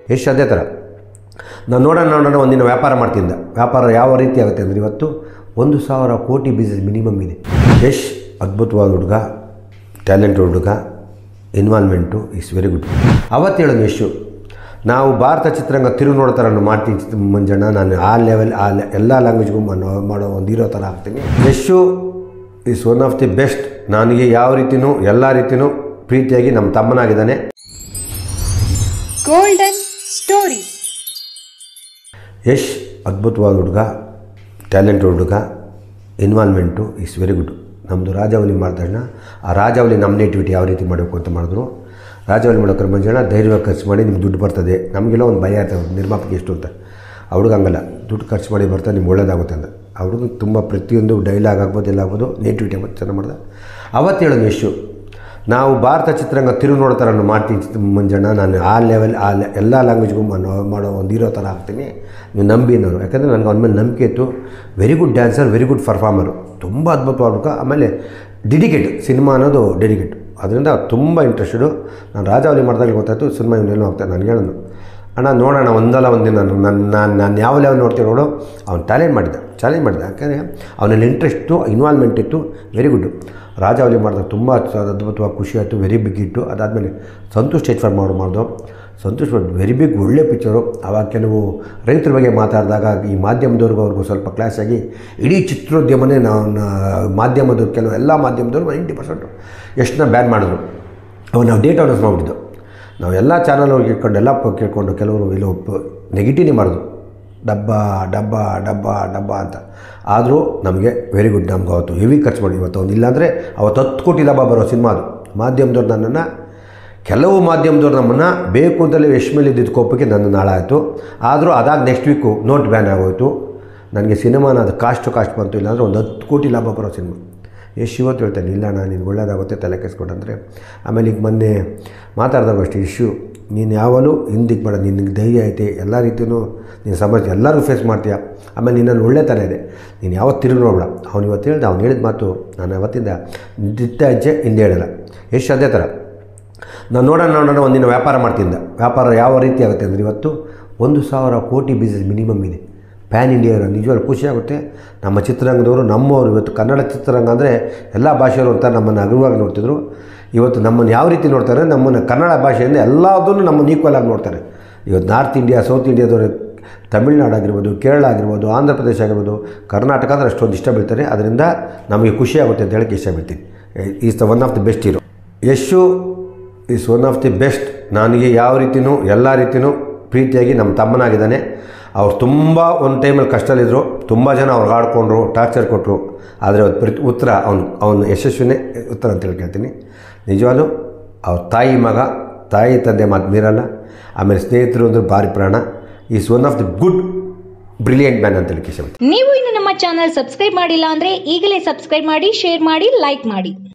ಯಶ್ ಅದೇ ಥರ ನಾನು ನೋಡೋಣ ನೋಡೋಣ ಒಂದಿನ ವ್ಯಾಪಾರ ಮಾಡ್ತಿದ್ದ ವ್ಯಾಪಾರ ಯಾವ ರೀತಿ ಆಗುತ್ತೆ ಅಂದರೆ ಇವತ್ತು ಒಂದು ಸಾವಿರ ಕೋಟಿ ಬಿಸ್ನೆಸ್ ಮಿನಿಮಮ್ ಇದೆ ಯಶ್ ಅದ್ಭುತವಾದ ಹುಡುಗ ಟ್ಯಾಲೆಂಟ್ ಹುಡುಗ ಇನ್ವಾಲ್ವ್ಮೆಂಟು ಇಸ್ ವೆರಿ ಗುಡ್ ಅವತ್ತು ಹೇಳೋದು ಯಶು ನಾವು ಭಾರತ ಚಿತ್ರರಂಗ ತಿರು ನೋಡೋ ಥರ ನಾನು ಮಾಡ್ತೀನಿ ಚಿತ್ರ- ಮಂಜಣ್ಣ ನಾನು ಆ ಲೆವೆಲ್ ಆ ಲೆ ಎಲ್ಲ ಲ್ಯಾಂಗ್ವೇಜ್ಗೂ ಮಾಡೋ ಮಾಡೋ ಒಂದು ಹೀರೋ ಥರ ಆಗ್ತೀನಿ Yashu is one of the best ನನಗೆ ಯಾವ ರೀತಿಯೂ ಎಲ್ಲ ರೀತಿಯೂ ಪ್ರೀತಿಯಾಗಿ ನಮ್ಮ ತಮ್ಮನಾಗಿದ್ದಾನೆ ಗೋಲ್ಡನ್ ಸ್ಟೋರಿ ಯಶ್ ಅದ್ಭುತವಾದ ಹುಡುಗ ಟ್ಯಾಲೆಂಟ್ ಹುಡುಗ ಇನ್ವಾಲ್ವ್ಮೆಂಟು ಇಸ್ ವೆರಿ ಗುಡ್ ನಮ್ಮದು ರಾಜಾವಲಿ ಮಾಡಿದ ತಕ್ಷಣ ಆ ರಾಜಾವಲಿ ನಮ್ಮ ನೇಟಿವಿಟಿ ಯಾವ ರೀತಿ ಮಾಡಬೇಕು ಅಂತ ಮಾಡಿದ್ರು ರಾಜಾವಲಿ ಮಾಡೋಕ್ರೆ ಮಂಜಣ್ಣ ಧೈರ್ಯವಾಗಿ ಖರ್ಚು ಮಾಡಿ ನಿಮ್ಗೆ ದುಡ್ಡು ಬರ್ತದೆ ನಮಗೆಲ್ಲ ಒಂದು ಭಯ ಇರ್ತದೆ ನಿರ್ಮಾಪಕ ಎಷ್ಟು ಅಂತ ಆ ಹುಡುಗ ಹಂಗಲ್ಲ ದುಡ್ಡು ಖರ್ಚು ಮಾಡಿ ಬರ್ತಾ ನಿಮ್ಗೆ ಒಳ್ಳೇದಾಗುತ್ತೆ ಅಂತ ಆ ಹುಡುಗ ತುಂಬ ಪ್ರತಿಯೊಂದು ಡೈಲಾಗ್ ಆಗ್ಬೋದು ಎಲ್ಲ ಆಗ್ಬೋದು ನೇಟಿವಿಟಿ ಆಗ್ಬೋದು ಚೆನ್ನಾಗಿ ಮಾಡ್ದೆ ಅವತ್ತು ಹೇಳೋದು ಯಶು ನಾವು ಭಾರತ ಚಿತ್ರರಂಗ ತಿರು ನೋಡೋ ಥರ ನಾನು ಮಾಡ್ತೀನಿ ಚಿತ್ರ- ಮಂಜಣ್ಣ ನಾನು ಆ ಲೆವೆಲ್ ಆ ಲೆ ಎಲ್ಲ ಲ್ಯಾಂಗ್ವೇಜ್ಗೂ ಮಾಡೋ ಮಾಡೋ ಒಂದು ಹೀರೋ ಥರ ಆಗ್ತೀನಿ ನೀವು ನಂಬಿ ಅನ್ನೋರು ಯಾಕಂದರೆ ನನಗೆ ಅವನ ಮೇಲೆ ನಂಬಿಕೆ ಇತ್ತು very good dancer very good performer ತುಂಬ ಅದ್ಭುತವಾದ ಆಮೇಲೆ ಡೆಡಿಕೇಟ್ ಸಿನಿಮಾ ಅನ್ನೋದು ಡೆಡಿಕೇಟ್ ಅದರಿಂದ ತುಂಬ ಇಂಟ್ರೆಸ್ಟೆಡು ನಾನು ರಾಜಾವಲಿ ಮಾಡಿದಾಗ ಗೊತ್ತಾಯ್ತು ಸಿನಿಮಾ ಇವನ್ನೇನೋ ಆಗ್ತಾನೆ ನಾನು ಹೇಳೋದು ಅಣ್ಣ ನೋಡೋಣ ಒಂದಲ್ಲ ಒಂದಿನ ನಾನು ನನ್ನ ನಾನು ನಾನು ಯಾವ ಲೆವೆಲ್ ನೋಡ್ತೀನಿ ನೋಡು ಅವ್ನು ಟ್ಯಾಲೆಂಟ್ ಮಾಡಿದ್ದ ಚಾಲೆಂಜ್ ಮಾಡಿದ ಯಾಕಂದರೆ ಅವನಲ್ಲಿ ಇಂಟ್ರೆಸ್ಟು ಇನ್ವಾಲ್ವ್ಮೆಂಟ್ ಇತ್ತು ವೆರಿ ಗುಡ್ ರಾಜಾವಲಿ ಮಾಡಿದಾಗ ತುಂಬ ಅದ್ಭುತವಾಗಿ ಖುಷಿ ಆಯಿತು ವೆರಿ ಬಿಗ್ ಇಟ್ಟು ಅದಾದಮೇಲೆ ಸಂತೋಷ್ ಸ್ಟೇಜ್ ಫಾರ್ ಮಾಡಿ ಮಾಡ್ದು ಸಂತೋಷ್ ವೆರಿ ಬಿಗ್ ಒಳ್ಳೆ ಪಿಕ್ಚರು ಆವಾಗ ಕೆಲವು ರೈತರ ಬಗ್ಗೆ ಮಾತಾಡಿದಾಗ ಈ ಮಾಧ್ಯಮದವ್ರಿಗೂ ಅವ್ರಿಗೂ ಸ್ವಲ್ಪ ಕ್ಲಾಸ್ ಆಗಿ ಇಡೀ ಚಿತ್ರೋದ್ಯಮನೇ ನಾವು ಮಾಧ್ಯಮದವ್ರು ಕೆಲವು ಎಲ್ಲ ಮಾಧ್ಯಮದವ್ರು ನೈಂಟಿ ಪರ್ಸೆಂಟು ಎಷ್ಟನ್ನ ಬ್ಯಾನ್ ಮಾಡಿದ್ರು ಅವಾಗ ನಾವು ಡೇಟ್ ಅನೌನ್ಸ್ ಮಾಡಿಬಿಟ್ಟಿದ್ದು ನಾವು ಎಲ್ಲ ಚಾನಲ್ ಅವ್ರಿಗೆ ಇಟ್ಕೊಂಡು ಎಲ್ಲ ಪ- ಕೇಳ್ಕೊಂಡು ಕೆಲವರು ಎಲ್ಲೋ ನೆಗೆಟಿವ್ನೇ ಮಾಡಿದ್ರು ಡಬ್ಬ ಡಬ್ಬ ಡಬ್ಬ ಡಬ್ಬ ಅಂತ ಆದರೂ ನಮಗೆ ವೆರಿ ಗುಡ್ ನಮ್ಗೆ ಅವತ್ತು ಹೆವಿ ಖರ್ಚು ಮಾಡಿ ಇವತ್ತು ಒಂದು ಇಲ್ಲಾಂದರೆ ಅವತ್ತು ಹತ್ತು ಕೋಟಿ ಲಾಭ ಬರೋ ಸಿನಿಮಾ ಅದು ಮಾಧ್ಯಮದವ್ರು ನನ್ನನ್ನು ಕೆಲವು ಮಾಧ್ಯಮದವ್ರು ನಮ್ಮನ್ನು ಬೇಕು ಅಂತಲೇ ಯಶ್ ಮೇಲೆ ಇದ್ದಿದ್ದ ಕೋಪಕ್ಕೆ ನನ್ನ ನಾಳಾಯಿತು ಆದರೂ ಅದಾದ ನೆಕ್ಸ್ಟ್ ವೀಕು ನೋಟ್ ಬ್ಯಾನ್ ಆಗೋಯ್ತು ನನಗೆ ಸಿನಿಮಾನ ಅದು ಕಾಸ್ಟು ಕಾಸ್ಟ್ ಬಂತು ಇಲ್ಲಾಂದರೆ ಒಂದು ಹತ್ತು ಕೋಟಿ ಲಾಭ ಬರೋ ಸಿನಿಮಾ ಯಶ್ ಇವತ್ತು ಹೇಳ್ತಾನೆ ಇಲ್ಲ ನಾನು ನಿನ್ಗೆ ಒಳ್ಳೇದಾಗುತ್ತೆ ತಲೆ ಕೆಸ್ಕೊಟ್ಟಂದರೆ ಆಮೇಲೆ ಈಗ ಮೊನ್ನೆ ಮಾತಾಡಿದಾಗ ಅಷ್ಟೇ ಇಶ್ಯೂ ನೀನು ಯಾವಾಗಲೂ ಹಿಂದಿಗೆ ಬೇಡ ನಿನಗೆ ಧೈರ್ಯ ಐತೆ ಎಲ್ಲ ರೀತಿಯೂ ನೀನು ಸಮಾಜ ಎಲ್ಲರೂ ಫೇಸ್ ಮಾಡ್ತೀಯ ಆಮೇಲೆ ನಿನ್ನಲ್ಲಿ ಒಳ್ಳೆತನ ಇದೆ ನೀನು ಯಾವತ್ತು ತಿರುಗಿ ನೋಡಬೇಡ ಅವ್ನು ಇವತ್ತು ಹೇಳ್ದೆ ಅವ್ನು ಹೇಳಿದ ಮಾತು ನಾನು ಅವತ್ತಿಂದ ದಿಟ್ಟ ಹೆಜ್ಜೆ ಹಿಂದೆ ಹೇಳಲ್ಲ ಯಶ್ ಅದೇ ಥರ ನಾನು ನೋಡೋಣ ನೋಡೋಣ ಒಂದಿನ ವ್ಯಾಪಾರ ಮಾಡ್ತಿದ್ದ ವ್ಯಾಪಾರ ಯಾವ ರೀತಿ ಆಗುತ್ತೆ ಅಂದರೆ ಇವತ್ತು ಒಂದು ಸಾವಿರ ಕೋಟಿ ಬಿಸ್ನೆಸ್ ಮಿನಿಮಮ್ ಇದೆ ಪ್ಯಾನ್ ಇಂಡಿಯಾ ನಿಜವಾಗ್ಲೂ ಖುಷಿಯಾಗುತ್ತೆ ನಮ್ಮ ಚಿತ್ರರಂಗದವರು ನಮ್ಮವರು ಇವತ್ತು ಕನ್ನಡ ಚಿತ್ರರಂಗ ಅಂದರೆ ಎಲ್ಲ ಭಾಷೆಯವರು ಅಂತ ನಮ್ಮನ್ನು ಅಗಲವಾಗಿ ನೋಡ್ತಿದ್ರು ಇವತ್ತು ನಮ್ಮನ್ನು ಯಾವ ರೀತಿ ನೋಡ್ತಾರೆ ನಮ್ಮನ್ನು ಕನ್ನಡ ಭಾಷೆಯಿಂದ ಎಲ್ಲದನ್ನು ನಮ್ಮನ್ನು ಈಕ್ವಲ್ ಆಗಿ ನೋಡ್ತಾರೆ ಇವತ್ತು ನಾರ್ತ್ ಇಂಡಿಯಾ ಸೌತ್ ಇಂಡಿಯಾದವರು ತಮಿಳ್ನಾಡು ಆಗಿರ್ಬೋದು ಕೇರಳ ಆಗಿರ್ಬೋದು ಆಂಧ್ರ ಪ್ರದೇಶ ಆಗಿರ್ಬೋದು ಕರ್ನಾಟಕ ಅಂದರೆ ಅಷ್ಟೊಂದು ಇಷ್ಟ ಬೀಳ್ತಾರೆ ಅದರಿಂದ ನಮಗೆ ಖುಷಿ ಆಗುತ್ತೆ ಅಂತ ಹೇಳಕ್ಕೆ ಇಷ್ಟ ಬೀಳ್ತೀನಿ is the one of the best hero Yashu is one of the best ನನಗೆ ಯಾವ ರೀತಿಯೂ ಎಲ್ಲ ರೀತಿಯೂ ಪ್ರೀತಿಯಾಗಿ ನಮ್ಮ ತಮ್ಮನಾಗಿದ್ದಾನೆ ಅವ್ರು ತುಂಬ ಒಂದು ಟೈಮಲ್ಲಿ ಕಷ್ಟದಲ್ಲಿದ್ದರು ತುಂಬ ಜನ ಅವ್ರಿಗೆ ಆಡ್ಕೊಂಡ್ರು ಟಾರ್ಚರ್ ಕೊಟ್ಟರು ಆದರೆ ಅವ್ರ ಪ್ರತಿ ಉತ್ತರ ಅವ್ನು ಅವನು ಯಶಸ್ವಿನೇ ಉತ್ತರ ಅಂತ ಹೇಳಿ ಕೇಳ್ತೀನಿ ನಿಜವಾಗ್ಲೂ ಅವ್ರ ತಾಯಿ ಮಗ ತಾಯಿ ತಂದೆ ಮಾತು ಮೀರಲ್ಲ ಆಮೇಲೆ ಸ್ನೇಹಿತರು ಅಂದ್ರೆ ಭಾರಿ ಪ್ರಾಣ is one of the good brilliant man ಅಂತ ಹೇಳಿ ಇಷ್ಟಪಡ್ತೀನಿ ನೀವು ಇನ್ನು ನಮ್ಮ ಚಾನಲ್ ಸಬ್ಸ್ಕ್ರೈಬ್ ಮಾಡಿಲ್ಲ ಅಂದ್ರೆ ಈಗಲೇ ಸಬ್ಸ್ಕ್ರೈಬ್ ಮಾಡಿ ಶೇರ್ ಮಾಡಿ ಲೈಕ್ ಮಾಡಿ